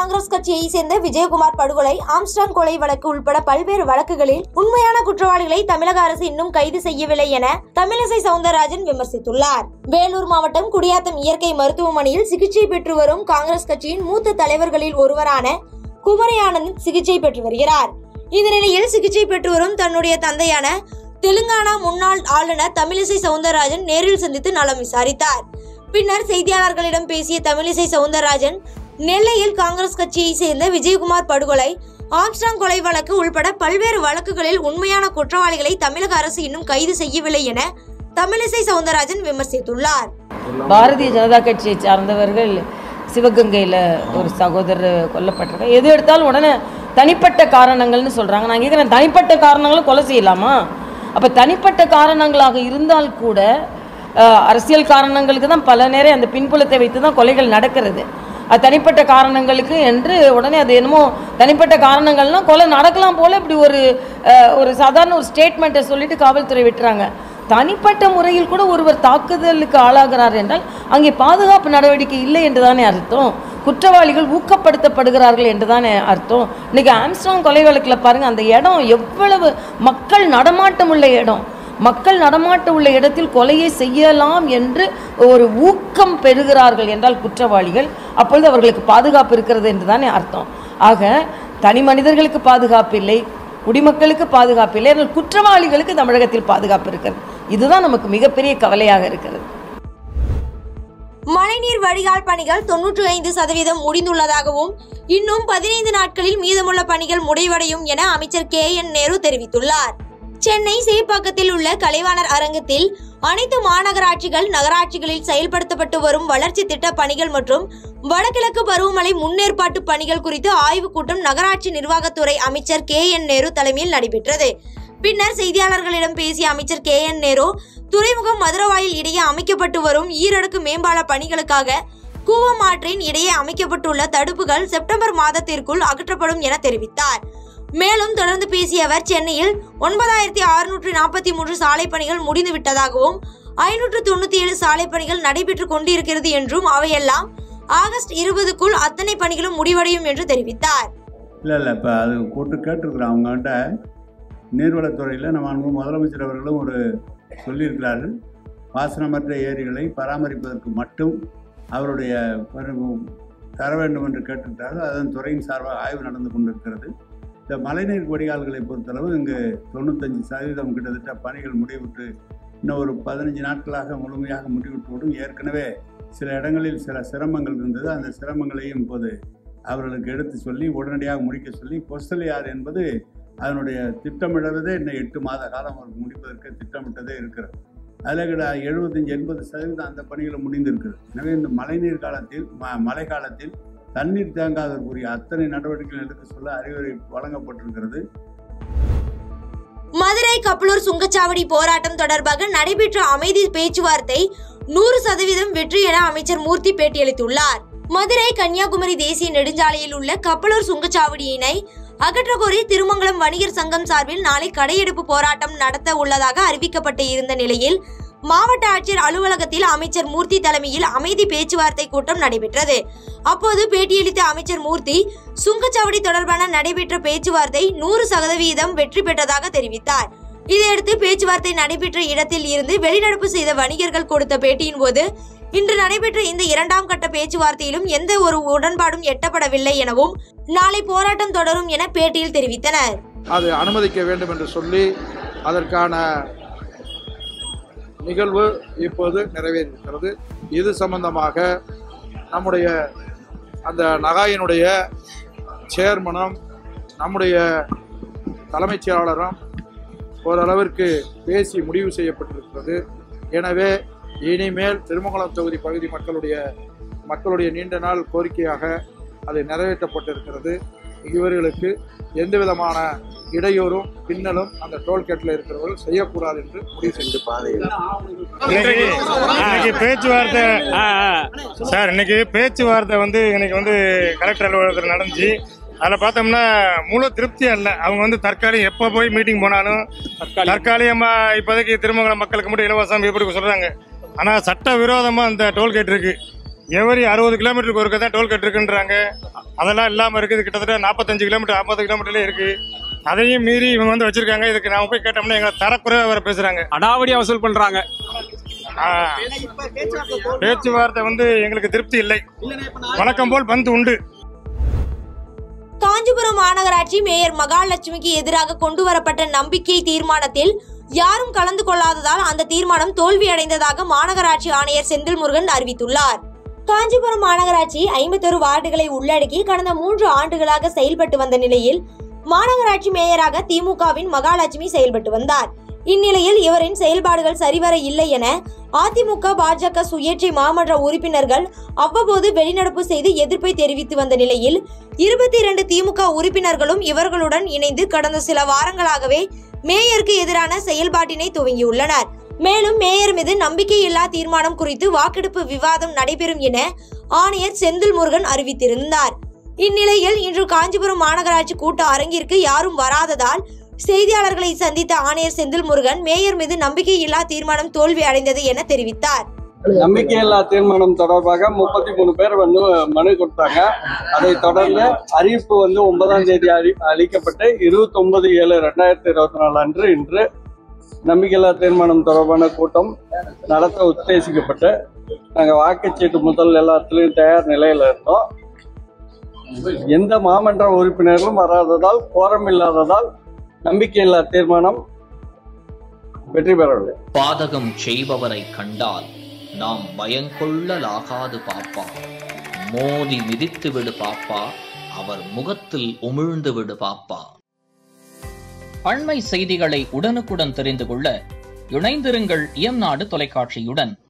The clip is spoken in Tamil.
காங்கிரஸ் கட்சியை சேர்ந்த விஜயகுமார் படுகொலை ஆம்ஸ்டாங் கொலை வழக்கு உள்பட பல்வேறு வழக்குகளில் உண்மையான குற்றவாளிகளை தமிழக அரசு இன்னும் கைது செய்யவில்லை என தமிழிசை சவுந்தரராஜன் விமர்சித்துள்ளார் வேலூர் மாவட்டம் குடியாத்தம் இயற்கை மருத்துவமனையில் சிகிச்சை பெற்று வரும் காங்கிரஸ் கட்சியின் மூத்த தலைவர்களில் ஒருவரான குமரி ஆனந்த் சிகிச்சை பெற்று வருகிறார் இந்த நிலையில் சிகிச்சை பெற்று வரும் தன்னுடைய தந்தையான தெலுங்கானா முன்னாள் ஆளுநர் தமிழிசை சவுந்தரராஜன் நேரில் சந்தித்து நலம் விசாரித்தார் பின்னர் செய்தியாளர்களிடம் பேசிய தமிழிசை சவுந்தரராஜன் நெல்லையில் காங்கிரஸ் கட்சியை சேர்ந்த விஜயகுமார் படுகொலை ஆம்ஸ்டாங் கொலை வழக்கு உள்பட பல்வேறு வழக்குகளில் உண்மையான குற்றவாளிகளை தமிழக அரசு இன்னும் கைது செய்யவில்லை என தமிழிசை சவுந்தரராஜன் விமர்சித்துள்ளார் பாரதிய ஜனதா கட்சியை சார்ந்தவர்கள் சிவகங்கையில் ஒரு சகோதரர் கொல்லப்பட்டிருக்காங்க எது எடுத்தாலும் உடனே தனிப்பட்ட காரணங்கள்னு சொல்கிறாங்க நான் கேட்குறேன் தனிப்பட்ட காரணங்களும் கொலை செய்யலாமா அப்போ தனிப்பட்ட காரணங்களாக இருந்தால் கூட அஹ், அரசியல் காரணங்களுக்கு தான் பல நேரம் அந்த பின்புலத்தை வைத்து தான் கொலைகள் நடக்கிறது அது தனிப்பட்ட காரணங்களுக்கு என்று உடனே அது என்னமோ தனிப்பட்ட காரணங்கள்லாம் கொலை நடக்கலாம் போல இப்படி ஒரு அஹ், ஒரு சாதாரண ஒரு ஸ்டேட்மெண்ட்டை சொல்லிட்டு காவல்துறை விட்டுறாங்க தனிப்பட்ட முறையில் கூட ஒருவர் தாக்குதலுக்கு ஆளாகிறார் என்றால் அங்கே பாதுகாப்பு நடவடிக்கை இல்லை என்றுதானே அர்த்தம் குற்றவாளிகள் ஊக்கப்படுத்தப்படுகிறார்கள் என்றுதானே அர்த்தம் இன்னைக்கு ஆம்ஸ்டாங் கொலை வழக்கில் பாருங்க அந்த இடம் எவ்வளவு மக்கள் நடமாட்டம் உள்ள இடம் மக்கள் நடமாட்டம் உள்ள இடத்தில் கொலையை செய்யலாம் என்று ஒரு ஊக்கம் பெறுகிறார்கள் என்றால் குற்றவாளிகள் அப்பொழுது அவர்களுக்கு பாதுகாப்பு இருக்கிறது என்றுதானே அர்த்தம் ஆக தனி மனிதர்களுக்கு பாதுகாப்பு இல்லை குடிமக்களுக்கு பாதுகாப்பு இல்லை ஆனால் குற்றவாளிகளுக்கு தமிழகத்தில் பாதுகாப்பு இருக்கிறது இதுதான் நமக்கு மிகப்பெரிய கவலையாக இருக்கிறது மழைநீர் வடிகால் பணிகள் தொன்னூற்றி ஐந்து சதவீதம் முடிந்துள்ளதாகவும் இன்னும் பதினைந்து நாட்களில் மீதமுள்ள பணிகள் முடிவடையும் என அமைச்சர் கே என் நேரு தெரிவித்துள்ளார் சென்னை சேப்பாக்கத்தில் உள்ள கலைவாணர் அரங்கத்தில் அனைத்து மாநகராட்சிகள் நகராட்சிகளில் செயல்படுத்தப்பட்டு வரும் வளர்ச்சி திட்ட பணிகள் மற்றும் வடகிழக்கு பருவமழை முன்னேற்பாட்டு பணிகள் குறித்து ஆய்வுக் கூட்டம் நகராட்சி நிர்வாகத்துறை அமைச்சர் கே என் நேரு தலைமையில் நடைபெற்றது பின்னர் செய்தியாளர்களிடம் பேசிய அமைச்சர் கே என் நேரு துறைமுகம் மதுரவாயில் இடையே அமைக்கப்பட்டு வரும் ஈரடுக்கு மேம்பால பணிகளுக்காக கூவமாற்றின் இடையே அமைக்கப்பட்டுள்ள தடுப்புகள் செப்டம்பர் மாதத்திற்குள் அகற்றப்படும் என தெரிவித்தார் மேலும் தொடர்ந்து பேசிய அவர் சென்னையில் ஒன்பதாயிரத்தி அறுநூற்று நாற்பத்தி மூன்று சாலை பணிகள் முடிந்து விட்டதாகவும் ஐநூற்று தொண்ணூத்தி ஏழு சாலை பணிகள் நடைபெற்று கொண்டிருக்கிறது என்றும் அவையெல்லாம் ஆகஸ்ட் இருபதுக்குள் அத்தனை பணிகளும் முடிவடையும் என்று தெரிவித்தார் இல்லை இல்லை இப்போ அது கூட்டு கேட்டிருக்கிறோம் அவங்ககிட்ட நீர்வளத்துறையில் நம்ம அன்பு முதலமைச்சர் அவர்களும் ஒரு சொல்லியிருக்கிறார்கள் பாசனமற்ற ஏரிகளை பராமரிப்பதற்கு மட்டும் அவருடைய பரு- தர வேண்டும் என்று கேட்டிருக்கிறார்கள் அதன் துறையின் சார்பாக ஆய்வு நடந்து கொண்டிருக்கிறது இந்த மழைநீர் வடிகால்களை பொறுத்தளவு இங்கு தொண்ணூத்தஞ்சு சதவீதம் கிட்டத்தட்ட பணிகள் முடிவுற்று இன்னும் ஒரு பதினஞ்சு நாட்களாக முழுமையாக முடிவுற்றுவிடும் ஏற்கனவே சில இடங்களில் சில சிரமங்கள் இருந்தது அந்த சிரமங்களையும் இப்போது அவர்களுக்கு எடுத்து சொல்லி உடனடியாக முடிக்க சொல்லி கொஸ்தலையார் என்பது அதனுடைய திட்டமிடுவதே இன்னும் எட்டு மாத காலம் அவருக்கு முடிப்பதற்கு திட்டமிட்டதே இருக்கிறது அதில் கிட்ட எழுபத்தஞ்சி எண்பது சதவீதம் அந்த பணிகள் முடிந்திருக்கிறது எனவே இந்த மழைநீர் காலத்தில் ம மழை காலத்தில் தண்ணீர் தேங்காதற்குரிய அத்தனை நடவடிக்கைகள் எடுக்க சொல்ல அறிவுரை வழங்கப்பட்டிருக்கிறது மதுரை கப்பலூர் சுங்கச்சாவடி போராட்டம் தொடர்பாக நடைபெற்ற அமைதி பேச்சுவார்த்தை நூறு சதவீதம் வெற்றி என அமைச்சர் மூர்த்தி பேட்டியளித்துள்ளார் மதுரை கன்னியாகுமரி தேசிய நெடுஞ்சாலையில் உள்ள கப்பலூர் சுங்கச்சாவடியினை அகற்றக்கோரி திருமங்கலம் வணிகர் சங்கம் சார்பில் நாளை கடையெடுப்பு போராட்டம் நடத்த உள்ளதாக அறிவிக்கப்பட்டு இருந்த நிலையில் மாவட்ட ஆட்சியர் அலுவலகத்தில் அமைச்சர் மூர்த்தி தலைமையில் அமைதி பேச்சுவார்த்தை கூட்டம் நடைபெற்றது அப்போது பேட்டியளித்த அமைச்சர் மூர்த்தி சுங்கச்சாவடி தொடர்பான நடைபெற்ற பேச்சுவார்த்தை நூறு சதவீதம் வெற்றி பெற்றதாக தெரிவித்தார் இதையடுத்து பேச்சுவார்த்தை நடைபெற்ற இடத்தில் இருந்து வெளிநடப்பு செய்த வணிகர்கள் கொடுத்த பேட்டியின் போது இன்று நடைபெற்ற இந்த இரண்டாம் கட்ட பேச்சுவார்த்தையிலும் எந்த ஒரு உடன்பாடும் எட்டப்படவில்லை எனவும் நாளை போராட்டம் தொடரும் என பேட்டியில் தெரிவித்தனர் அது அனுமதிக்க வேண்டும் என்று சொல்லி அதற்கான நிகழ்வு இப்போது நிறைவேறியிருக்கிறது இது சம்பந்தமாக நம்முடைய அந்த நகாயினுடைய சேர்மனும் நம்முடைய தலைமைச் செயலாளரும் ஓரளவிற்கு பேசி முடிவு செய்யப்பட்டிருக்கிறது எனவே இனிமேல் திருமங்கலம் தொகுதி பகுதி மக்களுடைய மக்களுடைய நீண்ட நாள் கோரிக்கையாக அது நிறைவேற்றப்பட்டிருக்கிறது இவர்களுக்கு எந்த விதமான இடையூறும் பின்னலும் அந்த டோல்கேட்டில் இருக்கிறவர்கள் செய்யக்கூடாது என்று முடிவு செய்து பாதையில் இன்னைக்கு இன்னைக்கு பேச்சுவார்த்தை சார் இன்னைக்கு பேச்சுவார்த்தை வந்து இன்னைக்கு வந்து கலெக்டர் அலுவலகத்தில் நடந்துச்சு அதில் பார்த்தோம்னா முழு திருப்தியா இல்லை அவங்க வந்து தற்காலிகம் எப்போ போய் மீட்டிங் போனாலும் தற்காலிகமாக இப்போதைக்கு திருமங்கலம் மக்களுக்கு மட்டும் இலவசம் எப்படி சொல்கிறாங்க ஆனால் சட்ட விரோதமாக இந்த டோல்கேட் இருக்கு எவரி அறுபது கிலோமீட்டருக்கு ஒருக்க தான் டோல்கேட் இருக்குன்றாங்க அதெல்லாம் இல்லாமல் இருக்குது கிட்டத்தட்ட நாற்பத்தஞ்சு கிலோமீட்டர் ஐம்பது கிலோமீட்டர்லேயே இருக்கு அதையும் மீறி இவங்க வந்து வச்சிருக்காங்க இதுக்கு நாம போய் கேட்டோம்னா எங்களை தரக்குறைவா வேற பேசுறாங்க அடாவடியா வசூல் பண்றாங்க ஆ, பேச்சுவார்த்தை வந்து எங்களுக்கு திருப்தி இல்லை வழக்கம் போல் பந்து உண்டு காஞ்சிபுரம் மாநகராட்சி மேயர் மகாலட்சுமிக்கு எதிராக கொண்டு வரப்பட்ட நம்பிக்கை தீர்மானத்தில் யாரும் கலந்து கொள்ளாததால் அந்த தீர்மானம் தோல்வியடைந்ததாக மாநகராட்சி ஆணையர் செந்தில் முருகன் அறிவித்துள்ளார் காஞ்சிபுரம் மாநகராட்சி ஐம்பத்தொரு வார்டுகளை உள்ளடக்கி கடந்த மூன்று ஆண்டுகளாக செயல்பட்டு வந்த நிலையில் மாநகராட்சி மேயராக திமுகவின் மகாலட்சுமி செயல்பட்டு வந்தார் இந்நிலையில் இவரின் செயல்பாடுகள் சரிவர இல்லை என அதிமுக பாஜக சுயேட்சை மாமன்ற உறுப்பினர்கள் அவ்வப்போது வெளிநடப்பு செய்து எதிர்ப்பை தெரிவித்து வந்த நிலையில் இருபத்தி இரண்டு திமுக உறுப்பினர்களும் இவர்களுடன் இணைந்து கடந்த சில வாரங்களாகவே மேயருக்கு எதிரான செயல்பாட்டினை துவங்கியுள்ளனர் மேலும் மேயர் மீது நம்பிக்கையில்லா தீர்மானம் குறித்து வாக்கெடுப்பு விவாதம் நடைபெறும் என ஆணையர் செந்தில் முருகன் அறிவித்திருந்தார் இந்நிலையில் இன்று காஞ்சிபுரம் மாநகராட்சி கூட்ட அரங்கிற்கு யாரும் வராததால் செய்தியாளர்களை சந்தித்த ஆணையர் செந்தில் முருகன் மேயர் மீது நம்பிக்கையில்லா தீர்மானம் தோல்வி அடைந்தது என தெரிவித்தார் நம்பிக்கையில்லா தீர்மானம் தொடர்பாக முப்பத்தி மூணு பேர் வந்து மனு கொடுத்தாங்க அதை தொடர்ந்து அறிவிப்பு வந்து ஒன்பதாம் தேதி அறி அளிக்கப்பட்டு இருபத்தி ஒன்பது ஏழு ரெண்டாயிரத்தி இருபத்தி நாலு அன்று இன்று நம்பிக்கையில்லா தீர்மானம் தொடர்பான கூட்டம் நடத்த உத்தேசிக்கப்பட்டு நாங்கள் வாக்குச்சீட்டு முதல் எல்லாத்துலேயும் தயார் நிலையில இருந்தோம் எந்த மாமன்ற உறுப்பினர்களும் வராததால் கோரம் இல்லாததால் நம்பிக்கையில்லா தீர்மானம் வெற்றி பெறவில்லை பாதகம் செய்பவரை கண்டால் நாம் பயங்கொள்ளலாகாது பாப்பா மோதி மிதித்து விடு பாப்பா அவர் முகத்தில் உமிழ்ந்து விடு பாப்பா அண்மை செய்திகளை உடனுக்குடன் தெரிந்து கொள்ள இணைந்திருங்கள் இயம்நாடு தொலைக்காட்சியுடன்